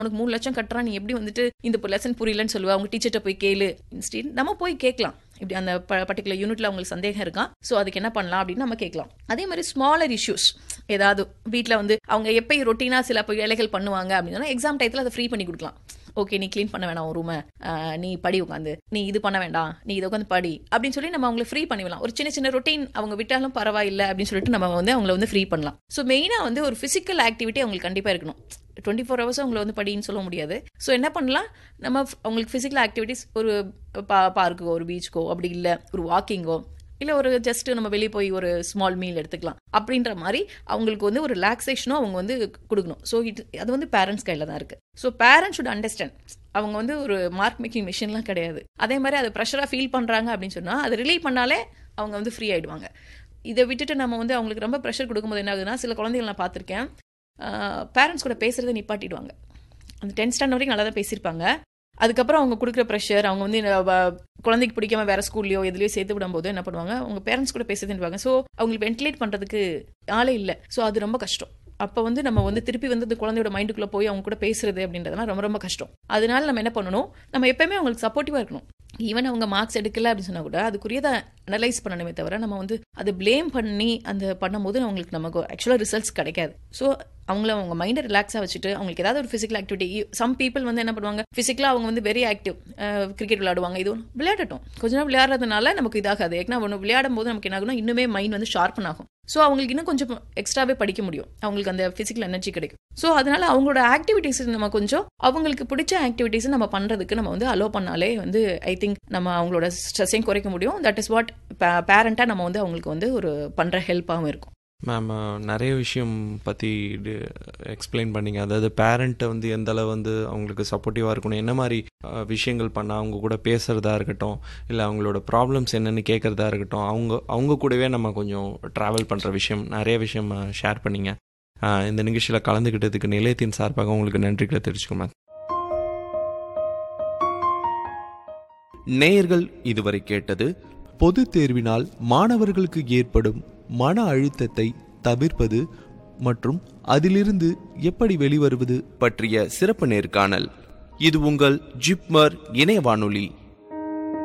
உனக்கு மூணு லட்சம் கட்டுறான் நீ எப்படி வந்துட்டு இந்த லெசன் புரியலன்னு சொல்லுவா அவங்க டீச்சர்கிட்ட போய் கேளு இன்ஸ்டின் நம்ம போய் கேட்கலாம் இப்படி அந்த பர்டிகுலர் யூனிட்ல அவங்களுக்கு சந்தேகம் இருக்கான் ஸோ அதுக்கு என்ன பண்ணலாம் அப்படின்னு நம்ம கேட்கலாம் அதே மாதிரி ஸ்மாலர் இஷ்யூஸ் ஏதாவது வீட்டில் வந்து அவங்க எப்பயும் ரொட்டீனாக சில இப்போ வேலைகள் பண்ணுவாங்க அப்படின்னா எக்ஸாம் டயத்தில் அதை ஃப்ரீ பண்ணி கொடுக்கலாம் ஓகே நீ க்ளீன் பண்ண வேணாம் உன் ரூமை நீ படி உட்காந்து நீ இது பண்ண வேண்டாம் நீ இதை உட்காந்து படி அப்படின்னு சொல்லி நம்ம அவங்களை ஃப்ரீ பண்ணிடலாம் ஒரு சின்ன சின்ன ரொட்டீன் அவங்க விட்டாலும் பரவாயில்லை அப்படின்னு சொல்லிட்டு நம்ம வந்து அவங்கள வந்து ஃப்ரீ பண்ணலாம் ஸோ மெயினாக வந்து ஒரு ஃபிசிக்கல் ஆக்டிவிட்டி அவங்களுக்கு கண்டிப்பாக இருக்கணும் டுவெண்ட்டி ஃபோர் ஹவர்ஸ் அவங்கள வந்து படின்னு சொல்ல முடியாது ஸோ என்ன பண்ணலாம் நம்ம அவங்களுக்கு ஃபிசிக்கல் ஆக்டிவிட்டிஸ் ஒரு பா பார்க்குக்கோ ஒரு பீச்சுக்கோ அப்படி இல்லை ஒரு வாக்கிங்கோ இல்லை ஒரு ஜஸ்ட் நம்ம வெளியே போய் ஒரு ஸ்மால் மீல் எடுத்துக்கலாம் அப்படின்ற மாதிரி அவங்களுக்கு வந்து ஒரு ரிலாக்ஸேஷனும் அவங்க வந்து கொடுக்கணும் ஸோ இது அது வந்து பேரண்ட்ஸ் கையில் தான் இருக்குது ஸோ பேரண்ட்ஸ் ஷுட் அண்டர்ஸ்டாண்ட் அவங்க வந்து ஒரு மார்க் மேக்கிங் மிஷின்லாம் கிடையாது அதே மாதிரி அதை ப்ரெஷராக ஃபீல் பண்ணுறாங்க அப்படின்னு சொன்னால் அதை ரிலீவ் பண்ணாலே அவங்க வந்து ஃப்ரீ ஆகிடுவாங்க இதை விட்டுட்டு நம்ம வந்து அவங்களுக்கு ரொம்ப ப்ரெஷர் கொடுக்கும்போது என்ன ஆகுதுன்னா சில குழந்தைகள் நான் பார்த்துருக்கேன் பேரண்ட்ஸ் கூட பேசுகிறத நிப்பாட்டிடுவாங்க அந்த டென்த் ஸ்டாண்டர்ட் வரைக்கும் நல்லா தான் பேசியிருப்பாங்க அதுக்கப்புறம் அவங்க கொடுக்குற ப்ரெஷர் அவங்க வந்து குழந்தைக்கு பிடிக்காம வேற ஸ்கூல்லையோ எதுலையோ சேர்த்து விடும்போது என்ன பண்ணுவாங்க அவங்க பேரண்ட்ஸ் கூட பேசுதுன்னுவாங்க ஸோ அவங்களுக்கு வென்டிலேட் பண்ணுறதுக்கு ஆளே இல்லை ஸோ அது ரொம்ப கஷ்டம் அப்போ வந்து நம்ம வந்து திருப்பி வந்து அந்த குழந்தையோட மைண்டுக்குள்ளே போய் அவங்க கூட பேசுறது அப்படின்றதுலாம் ரொம்ப ரொம்ப கஷ்டம் அதனால நம்ம என்ன பண்ணணும் நம்ம எப்பயுமே அவங்களுக்கு சப்போர்ட்டிவாக இருக்கணும் ஈவன் அவங்க மார்க்ஸ் எடுக்கல அப்படின்னு சொன்னா கூட அதுக்குரியதை அனலைஸ் பண்ணணுமே தவிர நம்ம வந்து அதை பிளேம் பண்ணி அந்த பண்ணும்போது அவங்களுக்கு நமக்கு ஆக்சுவலாக ரிசல்ட்ஸ் கிடைக்காது ஸோ அவங்கள அவங்க மைண்டை ரிலாக்ஸாக வச்சுட்டு அவங்களுக்கு ஏதாவது ஒரு ஃபிசிக்கல் ஆக்டிவிட்டி சம் பீப்புள் வந்து என்ன பண்ணுவாங்க ஃபிசிக்கலாக அவங்க வந்து வெரி ஆக்டிவ் கிரிக்கெட் விளையாடுவாங்க இது விளையாடட்டும் கொஞ்ச நேரம் விளையாடுறதுனால நமக்கு இதாகாது ஏன்னா ஒன்று விளையாடும் போது நமக்கு என்ன ஆகும்னா இன்னுமே மைண்ட் வந்து ஷார்ப்பன் ஆகும் ஸோ அவங்களுக்கு இன்னும் கொஞ்சம் எக்ஸ்ட்ராவே படிக்க முடியும் அவங்களுக்கு அந்த ஃபிசிக்கல் எனர்ஜி கிடைக்கும் ஸோ அதனால அவங்களோட ஆக்டிவிட்டீஸ் நம்ம கொஞ்சம் அவங்களுக்கு பிடிச்ச ஆக்டிவிட்டீஸ் நம்ம பண்ணுறதுக்கு நம்ம வந்து அலோ பண்ணாலே வந்து ஐ திங்க் நம்ம அவங்களோட ஸ்ட்ரெஸ்ஸையும் குறைக்க முடியும் தட் இஸ் வாட் பேரண்ட்டாக நம்ம வந்து அவங்களுக்கு வந்து ஒரு பண்ணுற ஹெல்ப்பாகவும் இருக்கும் மேம் நிறைய விஷயம் பற்றி எக்ஸ்பிளைன் பண்ணீங்க அதாவது பேரண்ட்டை வந்து எந்த அளவு வந்து அவங்களுக்கு சப்போர்ட்டிவாக இருக்கணும் என்ன மாதிரி விஷயங்கள் பண்ணால் அவங்க கூட பேசுகிறதா இருக்கட்டும் இல்லை அவங்களோட ப்ராப்ளம்ஸ் என்னென்னு கேட்குறதா இருக்கட்டும் அவங்க அவங்க கூடவே நம்ம கொஞ்சம் ட்ராவல் பண்ணுற விஷயம் நிறைய விஷயம் ஷேர் பண்ணிங்க இந்த நிகழ்ச்சியில் கலந்துக்கிட்டதுக்கு நிலையத்தின் சார்பாக உங்களுக்கு நன்றிகளை தெரிவிச்சுக்கோங்க நேயர்கள் இதுவரை கேட்டது பொது தேர்வினால் மாணவர்களுக்கு ஏற்படும் மன அழுத்தத்தை தவிர்ப்பது மற்றும் அதிலிருந்து எப்படி வெளிவருவது பற்றிய சிறப்பு நேர்காணல் இது உங்கள் ஜிப்மர் இணைய வானொலி